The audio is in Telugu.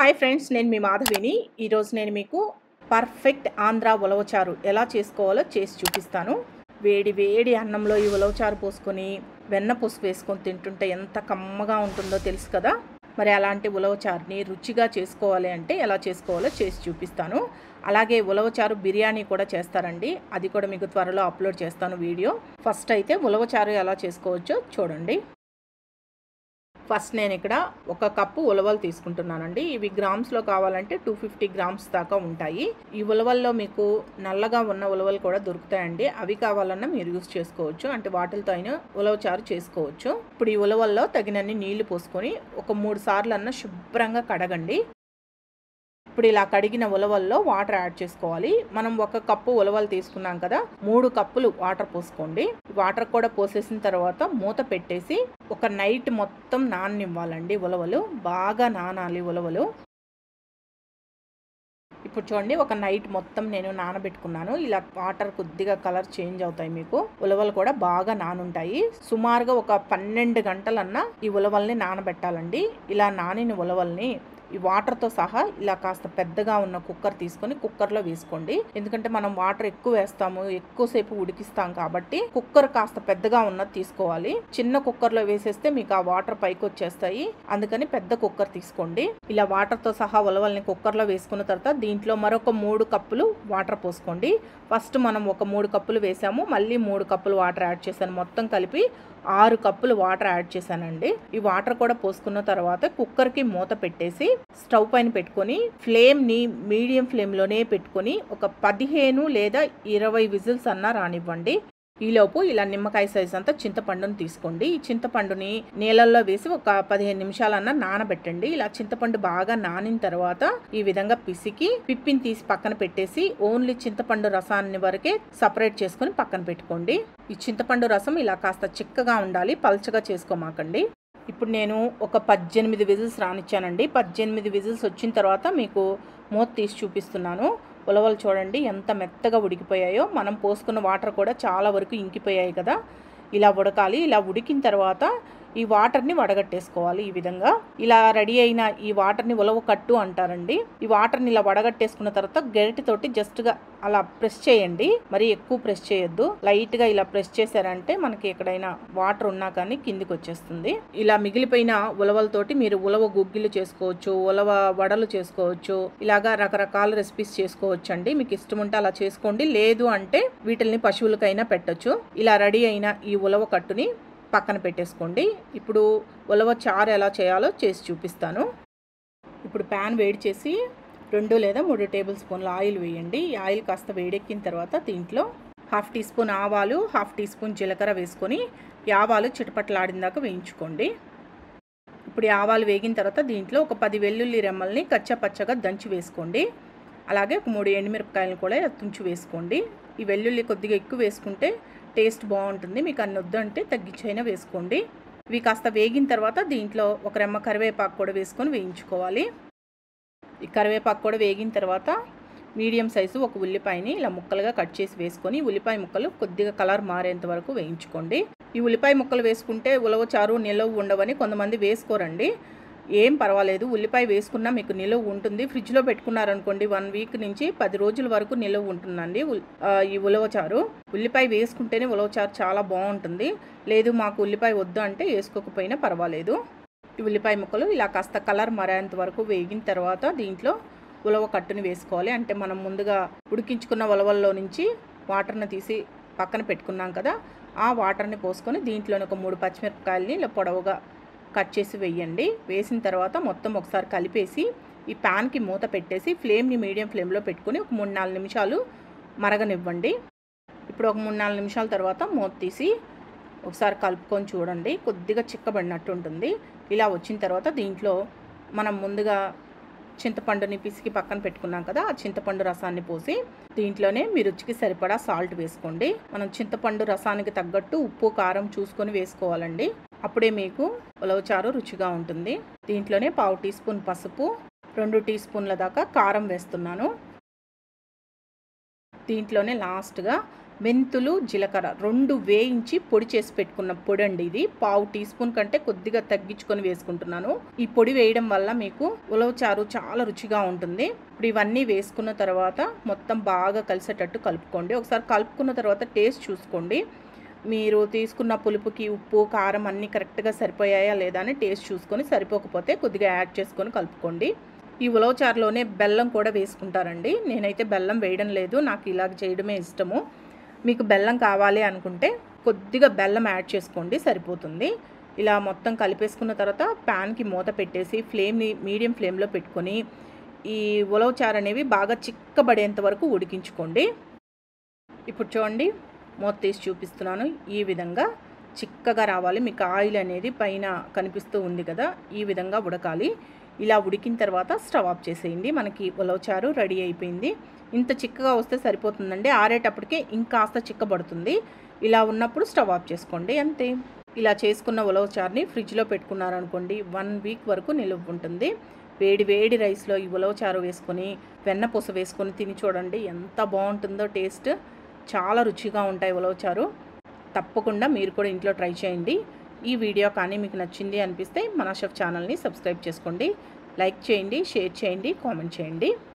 హాయ్ ఫ్రెండ్స్ నేను మీ మాధవిని ఈరోజు నేను మీకు పర్ఫెక్ట్ ఆంధ్ర ఉలవచారు ఎలా చేసుకోవాలో చేసి చూపిస్తాను వేడి వేడి అన్నంలో ఈ ఉలవచారు పోసుకొని వెన్న పుసుపు వేసుకొని తింటుంటే ఎంత కమ్మగా ఉంటుందో తెలుసు కదా మరి అలాంటి ఉలవచారుని రుచిగా చేసుకోవాలి అంటే ఎలా చేసుకోవాలో చేసి చూపిస్తాను అలాగే ఉలవచారు బిర్యానీ కూడా చేస్తారండి అది కూడా మీకు త్వరలో అప్లోడ్ చేస్తాను వీడియో ఫస్ట్ అయితే ఉలవచారు ఎలా చేసుకోవచ్చో చూడండి ఫస్ట్ నేను ఇక్కడ ఒక కప్పు ఉలవలు తీసుకుంటున్నానండి ఇవి గ్రామ్స్లో కావాలంటే టూ ఫిఫ్టీ గ్రామ్స్ దాకా ఉంటాయి ఈ ఉలవల్లో మీకు నల్లగా ఉన్న ఉలవలు కూడా దొరుకుతాయండి అవి కావాలన్నా మీరు యూస్ చేసుకోవచ్చు అంటే వాటితో అయినా ఉలవచారు చేసుకోవచ్చు ఇప్పుడు ఈ ఉలవల్లో తగినన్ని నీళ్లు పోసుకొని ఒక మూడు సార్లు అన్న శుభ్రంగా కడగండి ఇప్పుడు ఇలా కడిగిన ఉలవల్లో వాటర్ యాడ్ చేసుకోవాలి మనం ఒక కప్పు ఉలవలు తీసుకున్నాం కదా మూడు కప్పులు వాటర్ పోసుకోండి వాటర్ కూడా పోసేసిన తర్వాత మూత పెట్టేసి ఒక నైట్ మొత్తం నాననివ్వాలండి ఉలవలు బాగా నానాలి ఉలవలు ఇప్పుడు చూడండి ఒక నైట్ మొత్తం నేను నానబెట్టుకున్నాను ఇలా వాటర్ కొద్దిగా కలర్ చేంజ్ అవుతాయి మీకు ఉలవలు కూడా బాగా నానుంటాయి సుమారుగా ఒక పన్నెండు గంటలన్నా ఈ ఉలవల్ని నానబెట్టాలండి ఇలా నానిన ఉలవల్ని ఈ వాటర్తో సహా ఇలా కాస్త పెద్దగా ఉన్న కుక్కర్ తీసుకొని కుక్కర్లో వేసుకోండి ఎందుకంటే మనం వాటర్ ఎక్కువ వేస్తాము ఎక్కువసేపు ఉడికిస్తాం కాబట్టి కుక్కర్ కాస్త పెద్దగా ఉన్నది తీసుకోవాలి చిన్న కుక్కర్లో వేసేస్తే మీకు ఆ వాటర్ పైకి వచ్చేస్తాయి అందుకని పెద్ద కుక్కర్ తీసుకోండి ఇలా వాటర్తో సహా ఉలవల్ని కుక్కర్లో వేసుకున్న తర్వాత దీంట్లో మరొక మూడు కప్పులు వాటర్ పోసుకోండి ఫస్ట్ మనం ఒక మూడు కప్పులు వేసాము మళ్ళీ మూడు కప్పులు వాటర్ యాడ్ చేశాను మొత్తం కలిపి ఆరు కప్పులు వాటర్ యాడ్ చేశానండి ఈ వాటర్ కూడా పోసుకున్న తర్వాత కుక్కర్కి మూత పెట్టేసి స్టవ్ పైన పెట్టుకొని ఫ్లేమ్ని మీడియం ఫ్లేమ్లోనే పెట్టుకొని ఒక పదిహేను లేదా ఇరవై విజిల్స్ అన్నా రానివ్వండి ఈలోపు ఇలా నిమ్మకాయ సైజ్ అంతా చింతపండుని తీసుకోండి ఈ చింతపండుని నీళ్ళల్లో వేసి ఒక పదిహేను నిమిషాలన్నా నానబెట్టండి ఇలా చింతపండు బాగా నానిన తర్వాత ఈ విధంగా పిసికి పిప్పిని తీసి పక్కన పెట్టేసి ఓన్లీ చింతపండు రసాన్ని వరకే సపరేట్ చేసుకొని పక్కన పెట్టుకోండి ఈ చింతపండు రసం ఇలా కాస్త చిక్కగా ఉండాలి పల్చగా చేసుకోమాకండి ఇప్పుడు నేను ఒక పద్దెనిమిది విజిల్స్ రానిచ్చానండి పద్దెనిమిది విజిల్స్ వచ్చిన తర్వాత మీకు మూత తీసి చూపిస్తున్నాను ఉలవలు చూడండి ఎంత మెత్తగా ఉడికిపోయాయో మనం పోసుకున్న వాటర్ కూడా చాలా వరకు ఇంకిపోయాయి కదా ఇలా ఉడకాలి ఇలా ఉడికిన తర్వాత ఈ వాటర్ని వడగట్టేసుకోవాలి ఈ విధంగా ఇలా రెడీ అయిన ఈ వాటర్ని ఉలవ కట్టు అంటారండి ఈ వాటర్ని ఇలా వడగట్టేసుకున్న తర్వాత గరిటెతోటి జస్ట్గా అలా ప్రెస్ చేయండి మరి ఎక్కువ ప్రెస్ చేయొద్దు లైట్గా ఇలా ప్రెస్ చేశారంటే మనకి ఎక్కడైనా వాటర్ ఉన్నా కానీ కిందికి వచ్చేస్తుంది ఇలా మిగిలిపోయిన ఉలవలతోటి మీరు ఉలవ గుగ్గిలు చేసుకోవచ్చు ఉలవ వడలు చేసుకోవచ్చు ఇలాగా రకరకాల రెసిపీస్ చేసుకోవచ్చు అండి మీకు ఇష్టం ఉంటే అలా చేసుకోండి లేదు అంటే వీటిల్ని పశువులకైనా పెట్టొచ్చు ఇలా రెడీ అయిన ఈ ఉలవ కట్టుని పక్కన పెట్టేసుకోండి ఇప్పుడు ఉలవ చారు ఎలా చేయాలో చేసి చూపిస్తాను ఇప్పుడు ప్యాన్ వేడి చేసి రెండు లేదా మూడు టేబుల్ స్పూన్ల ఆయిల్ వేయండి ఈ ఆయిల్ కాస్త వేడెక్కిన తర్వాత దీంట్లో హాఫ్ టీ స్పూన్ ఆవాలు హాఫ్ టీ స్పూన్ జీలకర్ర వేసుకొని ఈ ఆవాలు చిటపట్లాడిందాక వేయించుకోండి ఇప్పుడు ఈ ఆవాలు వేగిన తర్వాత దీంట్లో ఒక పది వెల్లుల్లి రెమ్మల్ని కచ్చా పచ్చగా దంచి వేసుకోండి అలాగే ఒక మూడు ఎండుమిరపకాయలు కూడా తుంచి వేసుకోండి ఈ వెల్లుల్లి కొద్దిగా ఎక్కువ వేసుకుంటే టేస్ట్ బాగుంటుంది మీకు అన్ని వద్దంటే తగ్గించైనా వేసుకోండి ఇవి కాస్త వేగిన తర్వాత దీంట్లో ఒక రెమ్మ కరివేపాకు కూడా వేసుకొని వేయించుకోవాలి ఈ కరివేపాకు కూడా వేగిన తర్వాత మీడియం సైజు ఒక ఉల్లిపాయని ఇలా ముక్కలుగా కట్ చేసి వేసుకొని ఉల్లిపాయ ముక్కలు కొద్దిగా కలర్ మారేంత వరకు వేయించుకోండి ఈ ఉల్లిపాయ ముక్కలు వేసుకుంటే ఉలవ చారు నిలవ ఉండవని కొంతమంది వేసుకోరండి ఏం పర్వాలేదు ఉల్లిపాయ వేసుకున్నా మీకు నిలువ ఉంటుంది ఫ్రిడ్జ్లో పెట్టుకున్నారనుకోండి వన్ వీక్ నుంచి పది రోజుల వరకు నిలువ ఉంటుందండి ఈ ఉలవచారు ఉల్లిపాయ వేసుకుంటేనే ఉలవచారు చాలా బాగుంటుంది లేదు మాకు ఉల్లిపాయ వద్దు అంటే వేసుకోకపోయినా పర్వాలేదు ఈ ఉల్లిపాయ ముక్కలు ఇలా కాస్త కలర్ మరేంత వరకు వేగిన తర్వాత దీంట్లో ఉలవ కట్టుని వేసుకోవాలి అంటే మనం ముందుగా ఉడికించుకున్న ఉలవల్లో నుంచి వాటర్ని తీసి పక్కన పెట్టుకున్నాం కదా ఆ వాటర్ని పోసుకొని దీంట్లోని ఒక మూడు పచ్చిమిరపకాయలని ఇలా పొడవుగా కట్ చేసి వేయండి వేసిన తర్వాత మొత్తం ఒకసారి కలిపేసి ఈ ప్యాన్కి మూత పెట్టేసి ఫ్లేమ్ని మీడియం ఫ్లేమ్లో పెట్టుకొని ఒక మూడు నాలుగు నిమిషాలు మరగనివ్వండి ఇప్పుడు ఒక మూడు నాలుగు నిమిషాల తర్వాత మూత తీసి ఒకసారి కలుపుకొని చూడండి కొద్దిగా చిక్కబడినట్టు ఉంటుంది ఇలా వచ్చిన తర్వాత దీంట్లో మనం ముందుగా చింతపండుని పిసికి పక్కన పెట్టుకున్నాం కదా ఆ చింతపండు రసాన్ని పోసి దీంట్లోనే మీ రుచికి సరిపడా సాల్ట్ వేసుకోండి మనం చింతపండు రసానికి తగ్గట్టు ఉప్పు కారం చూసుకొని వేసుకోవాలండి అప్పుడే మీకు ఉలవచారు రుచిగా ఉంటుంది దీంట్లోనే పావు టీ స్పూన్ పసుపు రెండు టీ స్పూన్ల దాకా కారం వేస్తున్నాను దీంట్లోనే లాస్ట్గా మెంతులు జీలకర్ర రెండు వేయించి పొడి చేసి పెట్టుకున్న పొడి అండి ఇది పావు టీ స్పూన్ కంటే కొద్దిగా తగ్గించుకొని వేసుకుంటున్నాను ఈ పొడి వేయడం వల్ల మీకు ఉలవచారు చాలా రుచిగా ఉంటుంది ఇప్పుడు ఇవన్నీ వేసుకున్న తర్వాత మొత్తం బాగా కలిసేటట్టు కలుపుకోండి ఒకసారి కలుపుకున్న తర్వాత టేస్ట్ చూసుకోండి మీరు తీసుకున్న పులుపుకి ఉప్పు కారం అన్నీ కరెక్ట్గా సరిపోయాయా లేదా అని టేస్ట్ చూసుకొని సరిపోకపోతే కొద్దిగా యాడ్ చేసుకొని కలుపుకోండి ఈ ఉలవచారులోనే బెల్లం కూడా వేసుకుంటారండి నేనైతే బెల్లం వేయడం లేదు నాకు ఇలాగ చేయడమే ఇష్టము మీకు బెల్లం కావాలి అనుకుంటే కొద్దిగా బెల్లం యాడ్ చేసుకోండి సరిపోతుంది ఇలా మొత్తం కలిపేసుకున్న తర్వాత ప్యాన్కి మూత పెట్టేసి ఫ్లేమ్ని మీడియం ఫ్లేమ్లో పెట్టుకొని ఈ ఉలవచారు అనేవి బాగా చిక్కబడేంత వరకు ఉడికించుకోండి ఇప్పుడు చూడండి మూత తీసి చూపిస్తున్నాను ఈ విధంగా చిక్కగా రావాలి మీకు ఆయిల్ అనేది పైన కనిపిస్తూ ఉంది కదా ఈ విధంగా ఉడకాలి ఇలా ఉడికిన తర్వాత స్టవ్ ఆఫ్ చేసేయండి మనకి ఉలవచారు రెడీ అయిపోయింది ఇంత చిక్కగా వస్తే సరిపోతుందండి ఆరేటప్పటికే ఇంకాస్త చిక్కబడుతుంది ఇలా ఉన్నప్పుడు స్టవ్ ఆఫ్ చేసుకోండి అంతే ఇలా చేసుకున్న ఉలవచారుని ఫ్రిడ్జ్లో పెట్టుకున్నారనుకోండి వన్ వీక్ వరకు నిలువ ఉంటుంది వేడి వేడి రైస్లో ఈ ఉలవచారు వేసుకొని వెన్నపూస వేసుకొని తిని చూడండి ఎంత బాగుంటుందో టేస్ట్ చాలా రుచిగా ఉంటాయి ఉలవచారు తప్పకుండా మీరు కూడా ఇంట్లో ట్రై చేయండి ఈ వీడియో కానీ మీకు నచ్చింది అనిపిస్తే మన షెఫ్ ఛానల్ని సబ్స్క్రైబ్ చేసుకోండి లైక్ చేయండి షేర్ చేయండి కామెంట్ చేయండి